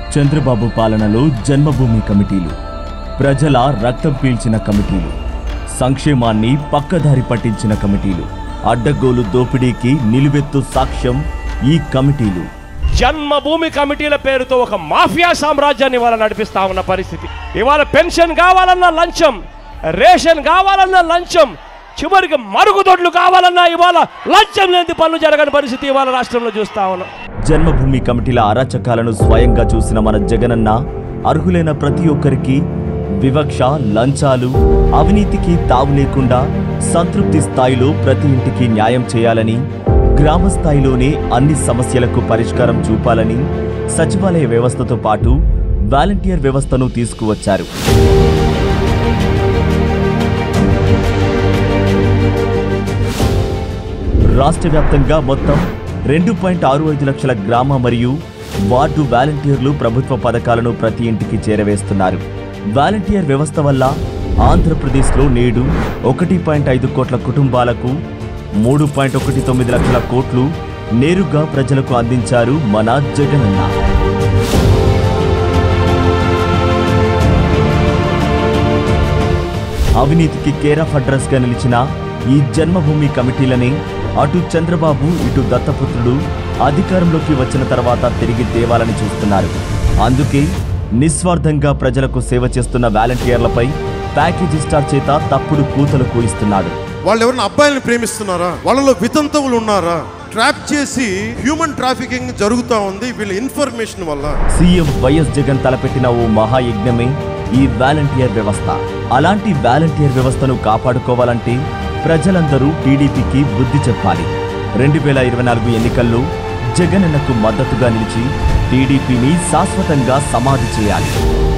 చంద్రబాబు పాలనలో జన్మభూమి కమిటీలు ప్రజల రక్తం పీల్చిన కమిటీలు సంక్షేమాన్ని పక్కదారి పట్టించిన కమిటీలు అడ్డగోలు దోపిడీకి నిలువెత్తు సాక్ష్యం ఈ కమిటీలు జన్మభూమి కమిటీల పేరుతో ఒక మాఫియా సామ్రాజ్యాన్ని ఇవాళ నడిపిస్తా ఉన్న పరిస్థితి ఇవాళ పెన్షన్ కావాలన్నా లంచం రేషన్ కావాలన్నా లంచం చివరికి మరుగుదొడ్లు కావాలన్నా ఇవాళ లంచం లేని పనులు జరగని పరిస్థితి ఇవాళ రాష్ట్రంలో చూస్తా ఉన్నాం జన్మభూమి కమిటీల అరాచకాలను స్వయంగా చూసిన మన జగనన్న అర్హులైన ప్రతి ఒక్కరికి వివక్ష లంచాలు అవినీతికి తావు లేకుండా సంతృప్తి స్థాయిలో ప్రతి ఇంటికి న్యాయం చేయాలని గ్రామ స్థాయిలోనే అన్ని సమస్యలకు పరిష్కారం చూపాలని సచివాలయ వ్యవస్థతో పాటు వాలంటీర్ వ్యవస్థను తీసుకువచ్చారు రాష్ట్ర వ్యాప్తంగా మొత్తం రెండు పాయింట్ ఆరు ఐదు లక్షల గ్రామ మరియు వార్డు వాలంటీర్లు ప్రభుత్వ పథకాలను ప్రతి ఇంటికి చేరవేస్తున్నారు వాలంటీర్ వ్యవస్థ వల్ల ఆంధ్రప్రదేశ్లో నేడు ఒకటి పాయింట్ ఐదు కోట్ల కుటుంబాలకు మూడు పాయింట్ ఒకటి తొమ్మిది లక్షల కోట్లు నేరుగా ప్రజలకు అందించారు మన జగనన్న అవినీతికి కేర్ ఆఫ్ అడ్రస్ గా నిలిచిన ఈ జన్మభూమి కమిటీలని అటు చంద్రబాబు ఇటు దత్తపుత్రుడు అధికారంలోకి వచ్చిన తర్వాత తిరిగి తేవాలని చూస్తున్నారు అందుకే నిస్వార్థంగా ప్రజలకు సేవ చేస్తున్న వాలంటీర్లపై ప్యాకేజీ స్టార్ చేత తప్పుడు కూతలు కూయిస్తున్నాడు వాళ్ళు ఎవరైనా అబ్బాయిలను ప్రేమిస్తున్నారా వాళ్ళలో వితంతువులు ఉన్నారా ట్రాప్ చేసి హ్యూమన్ ట్రాఫికింగ్ జరుగుతూ ఉంది వీళ్ళ ఇన్ఫర్మేషన్ వల్ల సీఎం వైఎస్ జగన్ తలపెట్టిన ఓ మహాయజ్ఞమే ఈ వాలంటీర్ వ్యవస్థ అలాంటి వాలంటీర్ వ్యవస్థను కాపాడుకోవాలంటే ప్రజలందరూ టీడీపీకి బుద్ధి చెప్పాలి రెండు వేల ఇరవై నాలుగు ఎన్నికల్లో జగనన్నకు మద్దతుగా నిలిచి టీడీపీని శాశ్వతంగా సమాధి చేయాలి